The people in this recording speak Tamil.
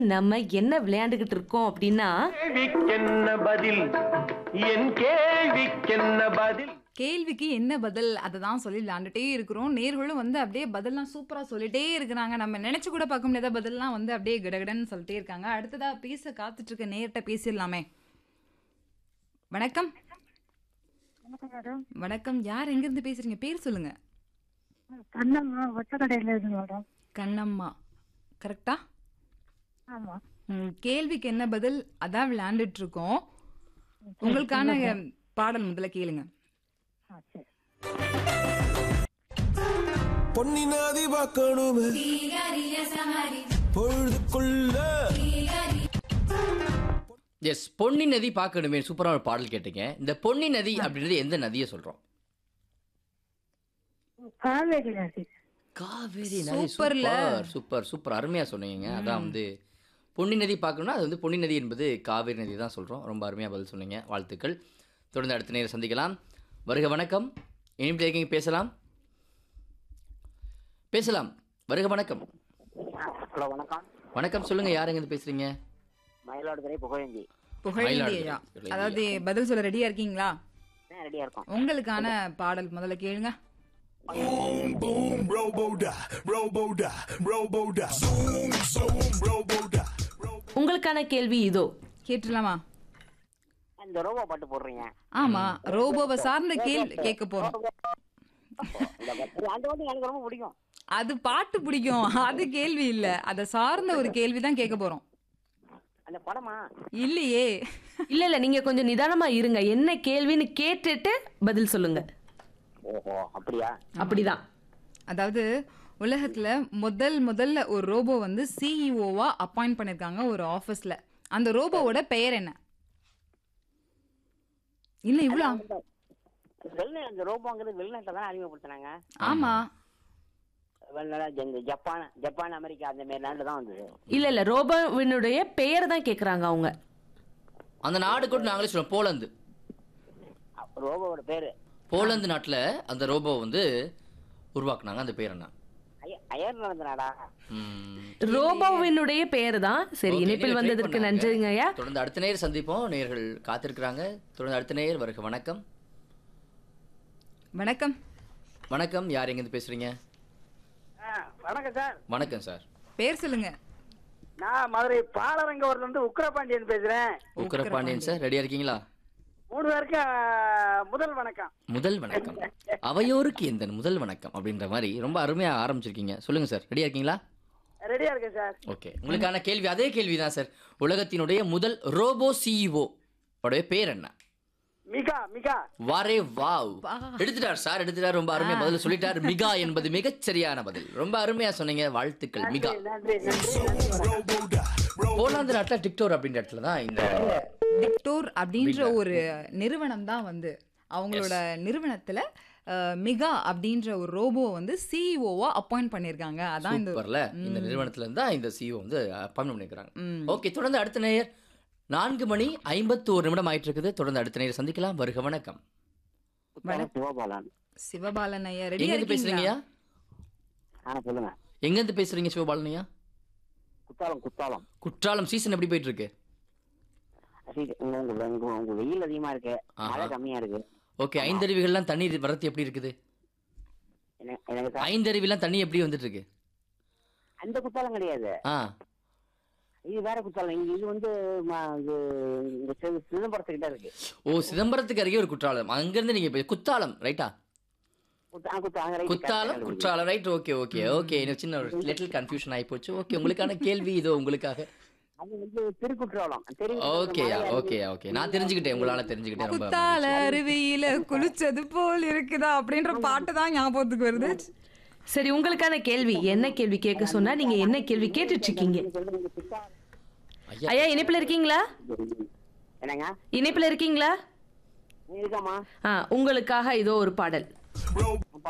நம்ம என்ன விளையாண்டுகிட்டு இருக்கோம் அப்படின்னா கேள்விக்கென்ன பதில் என் கேள்விக்கென்ன பதில் கேள்விக்கு என்ன பதில் அதை தான் சொல்லி விளையாண்டுட்டே இருக்கிறோம் நேர்களும் வந்து அப்படியே பதில்லாம் சூப்பராக சொல்லிட்டே இருக்கிறாங்க நம்ம நினைச்சு கூட பார்க்க முடியாத பதில்லாம் வந்து அப்படியே கடகடன்னு சொல்லிட்டே இருக்காங்க அடுத்ததா பேச காத்துட்டு இருக்க நேர்கிட்ட பேசிடலாமே வணக்கம் வணக்கம் மேடம் வணக்கம் யார் எங்கேருந்து பேசுறீங்க பேர் சொல்லுங்க கண்ணம்மா ஒத்தக்கடையில இருந்து மேடம் கண்ணம்மா கரெக்டா ஆமா ம், கேள்விக்கு என்ன பதில் அதான் விளையாண்டுட்டு இருக்கோம் உங்களுக்கான பாடல் முதல்ல கேளுங்க ஆ சரி பொன்னினாதி பார்க்கணுமே பொழுதுக்குள்ள எஸ் பொன்னி நதி பார்க்கணுமே சூப்பரான ஒரு பாடல் கேட்டீங்க இந்த பொன்னி நதி அப்படின்றது எந்த நதியை சொல்றோம் காவேரி நதி காவேரி நதி சூப்பர்ல. சூப்பர் சூப்பர் சூப்பர் அருமையா சொன்னீங்க அதான் வந்து பொன்னி நதி பார்க்கணும்னா அது வந்து பொன்னி நதி என்பது காவேரி நதி தான் சொல்றோம் ரொம்ப அருமையா பதில் சொன்னீங்க வாழ்த்துக்கள் தொடர்ந்து அடுத்த நேரம் சந்திக்கலாம் வருக வணக்கம் இனிப்பு இருக்கீங்க பேசலாம் பேசலாம் வருக வணக்கம் ஹலோ வணக்கம் வணக்கம் சொல்லுங்க யார் எங்க பேசுறீங்க மயிலாடுதுறை புகழஞ்சி புகழேந்தியா மயிலாடுதுறை. அதாவது பதில் சொல்ல ரெடியா இருக்கீங்களா ரெடியா இருக்கோம் உங்களுக்கான பாடல் முதல்ல கேளுங்க boom roboda roboda roboda zoom zoom roboda உங்களுக்கான கேள்வி இதோ கேட்டுலாமா இந்த ரோபோ பாட்டு போடுறீங்க ஆமா ரோபோவை சார்ந்த கேள்வி கேட்க போறோம் இந்த பத்து- அந்த பாட்டு எனக்கு ரொம்ப பிடிக்கும் அது பாட்டு பிடிக்கும் அது கேள்வி இல்ல அத சார்ந்த ஒரு கேள்வி தான் கேட்க போறோம் அந்த படமா இல்லையே இல்ல இல்ல நீங்க கொஞ்சம் நிதானமா இருங்க என்ன கேள்வின்னு கேட்டுட்டு பதில் சொல்லுங்க ஓஹோ அப்படியா அப்படிதான் அதாவது உலகத்துல முதல் முதல்ல ஒரு ரோபோ வந்து சிஇஓவா அப்பாயிண்ட் பண்ணிருக்காங்க ஒரு ஆபீஸ்ல அந்த ரோபோவோட பெயர் என்ன இல்ல இவ்வளோ வெளிநாடு அந்த ரோபோங்கிறது வெளிநாட்டில் தானே அறிமுகப்படுத்தினாங்க ஆமா வெளிநாடு இந்த ஜப்பான் ஜப்பான் அமெரிக்கா அந்த மாதிரி நாட்டில் தான் வந்தது இல்ல இல்ல ரோபோவினுடைய பெயர் தான் கேக்குறாங்க அவங்க அந்த நாடு கூட நாங்களே சொல்லுவோம் போலந்து அப்ப ரோபோவோட பேரு போலந்து நாட்டுல அந்த ரோபோ வந்து உருவாக்குனாங்க அந்த பேர் என்ன அய- அயர் நடந்த நாடா ம். ரோபோவினுடைய பெயர் தான் சரி Okay, இணைப்பில் நீங்க try வந்ததற்கு பண்ணாங்க. நன்றிங்க ஐயா தொடர்ந்து அடுத்த நேர் சந்திப்போம் நேர்கள் காத்திருக்கிறாங்க தொடர்ந்து அடுத்த நேர் வருக வணக்கம் வணக்கம் வணக்கம் யார் எங்கேருந்து பேசுறீங்க வணக்கம் சார் வணக்கம் சார் பேர் சொல்லுங்க நான் மதுரை பாலரங்கவரில் இருந்து உக்கரபாண்டியன் பேசுறேன் உக்கரபாண்டியன் சார் ரெடியா இருக்கீங்களா மூணு பேருக்கு முதல் வணக்கம் முதல் வணக்கம் அவையோருக்கு எந்த முதல் வணக்கம் அப்படின்ற மாதிரி ரொம்ப அருமையா ஆரம்பிச்சிருக்கீங்க சொல்லுங்க சார் ரெடியா இருக்கீங்களா ரெடியா இருக்கேன் சார் ஓகே உங்களுக்கான கேள்வி அதே கேள்வி தான் சார் உலகத்தினுடைய முதல் ரோபோ சிஇஓ உடைய பேர் என்ன மிகா மிகா வாரே வாவ் எடுத்துட்டார் சார் எடுத்துட்டார் ரொம்ப அருமையா பதில் சொல்லிட்டார் மிகா என்பது மிகச் சரியான பதில் ரொம்ப அருமையா சொன்னீங்க வாழ்த்துக்கள் மிகா நன்றி நன்றி போலாந்து நாட்டுல டிக்டோர் அப்படின்ற இடத்துல தான் இந்த டிக்டோர் அப்படின்ற ஒரு நிறுவனம் தான் வந்து அவங்களோட நிறுவனத்துல அஹ், மிகா அப்படின்ற ஒரு ரோபோ வந்து சிஇஓவா அப்பாயிண்ட் பண்ணிருக்காங்க அதான் இந்த சூப்பர்ல இந்த நிறுவனத்துல இருந்தா இந்த சிஓ வந்து அப்பாயின்மெண்ட் பண்ணிருக்காங்க ம். ஓகே தொடர்ந்து அடுத்த நேயர் நான்கு மணி ஐம்பத்தோரு நிமிடம் ஆயிட்டு இருக்குது தொடர்ந்து அடுத்த நேயர் சந்திக்கலாம் வருக வணக்கம் வணக்கம். சிவபாலன் சிவபாலன் ஐயா எங்க ரெடியா இருந்து பேசுறீங்கயா ஆ சொல்லுங்க எங்க இருந்து பேசுறீங்க சிவபாலனையா குத்தாலம் குத்தாலம் குற்றாலம் சீசன் எப்படி போயிட்டு இருக்கு சரி, உங்க உங்க உங்க உங்க வெயில் அதிகமா இருக்கு ஆஹா. மழை கம்மியா இருக்கு ஓகே ஐந்தருவிகள்லாம் தண்ணீர் வரத்து எப்படி இருக்குது எனக்கு- எனக்கு சா- ஐந்தருவிலாம் தண்ணி எப்படி வந்துட்டு இருக்கு அந்த குத்தாலம் கிடையாது ஆ இது வேற குத்தாலம் இங்க இது வந்து ம- இது இந்த சி- சிதம்பரத்துக்கிட்ட இருக்கு ஓ சிதம்பரத்துக்கு அருகே ஒரு குற்றாலம் அங்கிருந்து நீங்க போய் குத்தாலம் ரைட்டா குத்தா- குத்தாலம் right, குத்தாலம் correct ஆ Courtallam right okay okay okay எனக்கு சின்ன ஒரு லிட்டில் கன்ஃபியூஷன் ஆகி போச்சு ஓகே உங்களுக்கான கேள்வி இதோ உங்களுக்காக அது வந்து திருக்குற்றாலம் திரு ஓகேயா ஓகேயா ஓகே நான் தெரிஞ்சுக்கிட்டேன் உங்களால தெரிஞ்சுக்கிட்டேன் ரொம்ப குத்தால அருவியில குளிச்சது போல் இருக்குதா அப்படின்ற பாட்டு தான் ஞாபகத்துக்கு வருது சரி உங்களுக்கான கேள்வி என்ன கேள்வி கேட்க சொன்னா நீங்க என்ன கேள்வி கேட்டுட்டு இருக்கீங்க ஐயா ஐயா இணைப்புல இருக்கீங்களா என்னங்க இணைப்புல இருக்கீங்களா இருக்காமா ஆ உங்களுக்காக இதோ ஒரு பாடல் roboda